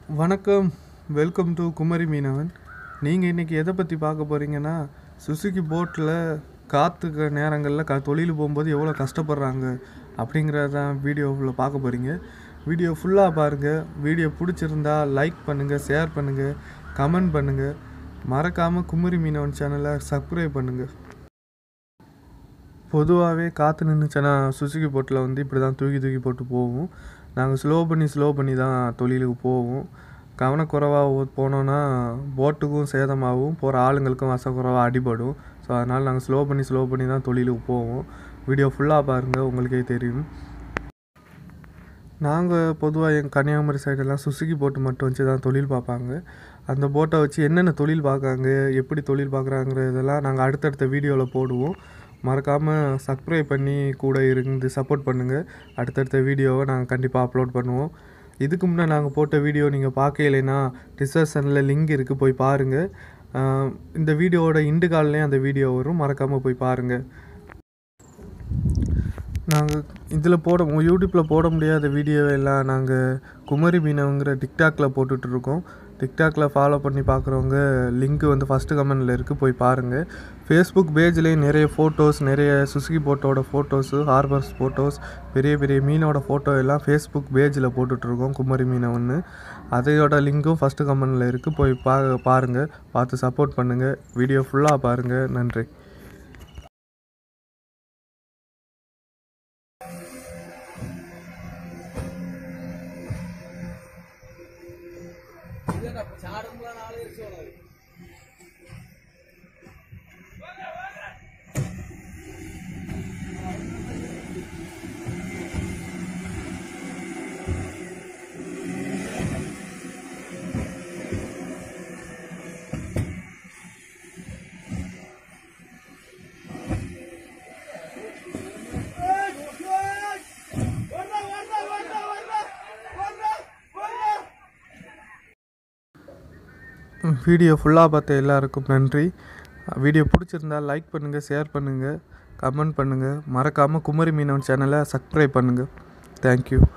வணக்கம் welcome to Kumari மீனவன் நீங்கள் இன்றைக்கி எதை பற்றி பார்க்க போகிறீங்கன்னா சுசுகி போட்டில் காற்றுக்க நேரங்களில் க தொழில் போகும்போது எவ்வளோ கஷ்டப்படுறாங்க அப்படிங்கிறதான் வீடியோவில் பார்க்க போகிறீங்க வீடியோ ஃபுல்லாக பாருங்கள் வீடியோ பிடிச்சிருந்தா லைக் பண்ணுங்கள் ஷேர் பண்ணுங்கள் கமெண்ட் பண்ணுங்கள் மறக்காமல் குமரி மீனவன் சேனலை சப்ஸ்கிரைப் பண்ணுங்கள் பொதுவாகவே காற்று நின்றுச்சுன்னா சுசுகி போட்டில் வந்து இப்படி தான் தூக்கி தூக்கி போட்டு போவோம் நாங்கள் ஸ்லோ பண்ணி ஸ்லோ பண்ணி தான் தொழிலுக்கு போவோம் கவனக்குறைவாக போனோன்னா போட்டுக்கும் சேதமாகும் போகிற ஆளுங்களுக்கும் வசக்குறைவாக அடிபடும் ஸோ அதனால் நாங்கள் ஸ்லோ பண்ணி ஸ்லோ பண்ணி தான் தொழிலுக்கு போவோம் வீடியோ ஃபுல்லாக பாருங்கள் உங்களுக்கே தெரியும் நாங்கள் பொதுவாக எங்கள் கன்னியாகுமரி சைடெல்லாம் சுசுகி போட்டு மட்டும் வச்சு தான் தொழில் பார்ப்பாங்க அந்த போட்டை வச்சு என்னென்ன தொழில் பார்க்காங்க எப்படி தொழில் பார்க்குறாங்கிற இதெல்லாம் நாங்கள் அடுத்தடுத்த வீடியோவில் போடுவோம் மறக்காமல் சப்ஸ்கிரைப் பண்ணி கூட இருந்து சப்போர்ட் பண்ணுங்கள் அடுத்தடுத்த வீடியோவை நாங்கள் கண்டிப்பாக அப்லோட் பண்ணுவோம் இதுக்கு முன்னே நாங்கள் போட்ட வீடியோ நீங்கள் பார்க்கலைன்னா டிஸ்கிரிப்ஷனில் லிங்க் இருக்குது போய் பாருங்கள் ஆஹ் இந்த வீடியோவோட இண்டு கால்லையும் அந்த வீடியோ வரும் மறக்காமல் போய் பாருங்கள் நாங்கள் இதில் போட யூடியூப்பில் போட முடியாத வீடியோ எல்லாம் நாங்கள் குமரி மீனவங்கிற டிக்டாக்ல போட்டுட்ருக்கோம் டிக்டாக்ல ஃபாலோ பண்ணி பார்க்குறவங்க லிங்க் வந்து ஃபஸ்ட்டு கமெண்டில் இருக்குது போய் பாருங்கள் ஃபேஸ்புக் பேஜ்லேயும் நிறைய ஃபோட்டோஸ் நிறைய சுசுகி போட்டோட ஃபோட்டோஸு ஹார்பர்ஸ் ஃபோட்டோஸ் பெரிய பெரிய மீனோட ஃபோட்டோ எல்லாம் ஃபேஸ்புக் பேஜில் போட்டுட்ருக்கோம் குமரி மீனவன்னு அதையோட லிங்க்கும் ஃபஸ்ட்டு கமெண்டில் இருக்குது போய் பா பாருங்கள் பார்த்து சப்போர்ட் பண்ணுங்கள் வீடியோ ஃபுல்லாக பாருங்கள் நன்றி வீடியோ ஃபுல்லாக பார்த்த எல்லாருக்கும் நன்றி வீடியோ பிடிச்சிருந்தா லைக் பண்ணுங்கள் ஷேர் பண்ணுங்கள் கமெண்ட் பண்ணுங்கள் மறக்காமல் குமரி மீனவன் சேனலை சப்ஸ்கிரைப் பண்ணுங்கள் தேங்க்யூ